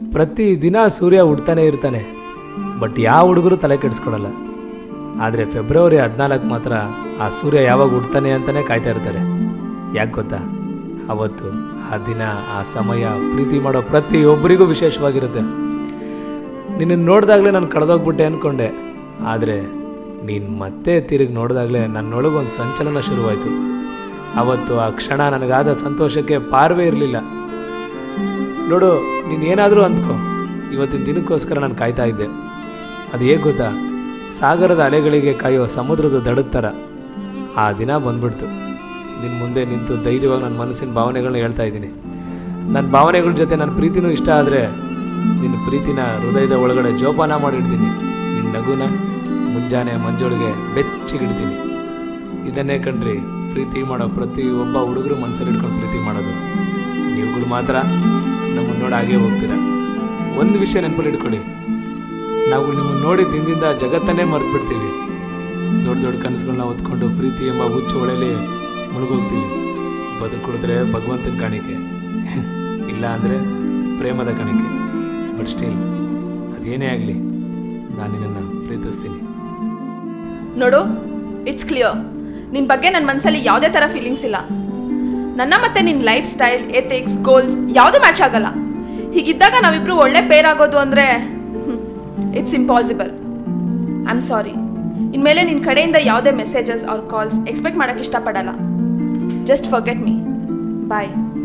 ಪ್ರತಿ ದಿನ ಸೂರ್ಯ ಹುಡ್ತಾನೆ ಇರ್ತಾನೆ ಬಟ್ ಯಾವ ಹುಡುಗರು ತಲೆ ಕೆಡಿಸ್ಕೊಳಲ್ಲ ಆದರೆ ಫೆಬ್ರವರಿ ಹದಿನಾಲ್ಕು ಮಾತ್ರ ಆ ಸೂರ್ಯ ಯಾವಾಗ ಹುಡ್ತಾನೆ ಅಂತಲೇ ಕಾಯ್ತಾ ಇರ್ತಾರೆ ಯಾಕೆ ಗೊತ್ತಾ ಅವತ್ತು ಆ ದಿನ ಆ ಸಮಯ ಪ್ರೀತಿ ಮಾಡೋ ಪ್ರತಿಯೊಬ್ಬರಿಗೂ ವಿಶೇಷವಾಗಿರುತ್ತೆ ನಿನ್ನನ್ನು ನೋಡಿದಾಗಲೇ ನಾನು ಕಳೆದೋಗ್ಬಿಟ್ಟೆ ಅಂದ್ಕೊಂಡೆ ಆದರೆ ನೀನು ಮತ್ತೆ ತಿರುಗಿ ನೋಡಿದಾಗಲೇ ನನ್ನೊಳಗೊಂದು ಸಂಚಲನ ಶುರುವಾಯಿತು ಅವತ್ತು ಆ ಕ್ಷಣ ನನಗಾದ ಸಂತೋಷಕ್ಕೆ ಪಾರ್ವೇ ಇರಲಿಲ್ಲ ನೋಡು ನೀನು ಏನಾದರೂ ಅಂದ್ಕೋ ಇವತ್ತಿನ ದಿನಕ್ಕೋಸ್ಕರ ನಾನು ಕಾಯ್ತಾ ಇದ್ದೆ ಅದು ಹೇಗೆ ಗೊತ್ತಾ ಸಾಗರದ ಅಲೆಗಳಿಗೆ ಕಾಯೋ ಸಮುದ್ರದ ದಡದ ಥರ ಆ ದಿನ ಬಂದ್ಬಿಡ್ತು ನಿನ್ನ ಮುಂದೆ ನಿಂತು ಧೈರ್ಯವಾಗಿ ನನ್ನ ಮನಸ್ಸಿನ ಭಾವನೆಗಳನ್ನ ಹೇಳ್ತಾ ಇದ್ದೀನಿ ನನ್ನ ಭಾವನೆಗಳ ಜೊತೆ ನನ್ನ ಪ್ರೀತಿನೂ ಇಷ್ಟ ಆದರೆ ನಿನ್ನ ಪ್ರೀತಿನ ಹೃದಯದ ಒಳಗಡೆ ಜೋಪಾನ ಮಾಡಿಡ್ತೀನಿ ನಿನ್ನ ನಗುನ ಮುಂಜಾನೆ ಮಂಜೊಳಗೆ ಬೆಚ್ಚಗಿಡ್ತೀನಿ ಇದನ್ನೇ ಕಣ್ರಿ ಪ್ರೀತಿ ಮಾಡೋ ಪ್ರತಿ ಒಬ್ಬ ಹುಡುಗರು ಮನಸ್ಸಲ್ಲಿ ಇಟ್ಕೊಂಡು ಪ್ರೀತಿ ಮಾಡೋದು ನೀವುಗಳು ಮಾತ್ರ ನಮ್ಮನ್ನು ನೋಡಿ ಹಾಗೆ ಹೋಗ್ತೀರಾ ಒಂದು ವಿಷಯ ನೆನಪಲ್ಲಿ ಇಟ್ಕೊಳ್ಳಿ ನಾವು ನಿಮ್ಮನ್ನು ನೋಡಿ ದಿನದಿಂದ ಜಗತ್ತನ್ನೇ ಮರೆತುಬಿಡ್ತೀವಿ ದೊಡ್ಡ ದೊಡ್ಡ ಕನಸುಗಳನ್ನ ಹೊತ್ಕೊಂಡು ಪ್ರೀತಿ ಎಂಬ ಹುಚ್ಚು ಹೊಳೆಯಲ್ಲಿ ಮುಳುಗೋಗ್ತೀವಿ ಬದುಕುಡಿದ್ರೆ ಭಗವಂತನ ಕಾಣಿಕೆ ಇಲ್ಲ ಅಂದರೆ ಪ್ರೇಮದ ಕಾಣಿಕೆ ಬಟ್ ಸ್ಟಿಲ್ ಅದೇನೇ ಆಗಲಿ ನಾನು ನಿನ್ನನ್ನು ಪ್ರೀತಿಸ್ತೀನಿ ನೋಡು ಇಟ್ಸ್ ಕ್ಲಿಯರ್ ನಿನ್ನ ಬಗ್ಗೆ ನನ್ನ ಮನಸ್ಸಲ್ಲಿ ಯಾವುದೇ ಥರ ಫೀಲಿಂಗ್ಸ್ ಇಲ್ಲ ನನ್ನ ಮತ್ತೆ ನಿನ್ನ ಲೈಫ್ ಸ್ಟೈಲ್ ಎಥಿಕ್ಸ್ ಗೋಲ್ಸ್ ಯಾವುದೂ ಮ್ಯಾಚ್ ಆಗಲ್ಲ ಹೀಗಿದ್ದಾಗ ನಾವಿಬ್ರು ಒಳ್ಳೆ ಪೇರ್ ಆಗೋದು ಅಂದರೆ it's impossible I am sorry ಇನ್ಮೇಲೆ ನಿನ್ನ ಕಡೆಯಿಂದ ಯಾವುದೇ ಮೆಸೇಜಸ್ ಆರ್ ಕಾಲ್ಸ್ ಎಕ್ಸ್ಪೆಕ್ಟ್ ಮಾಡೋಕ್ಕೆ ಇಷ್ಟಪಡಲ್ಲ ಜಸ್ಟ್ ಫರ್ಗೆಟ್ ಮೀ ಬಾಯ್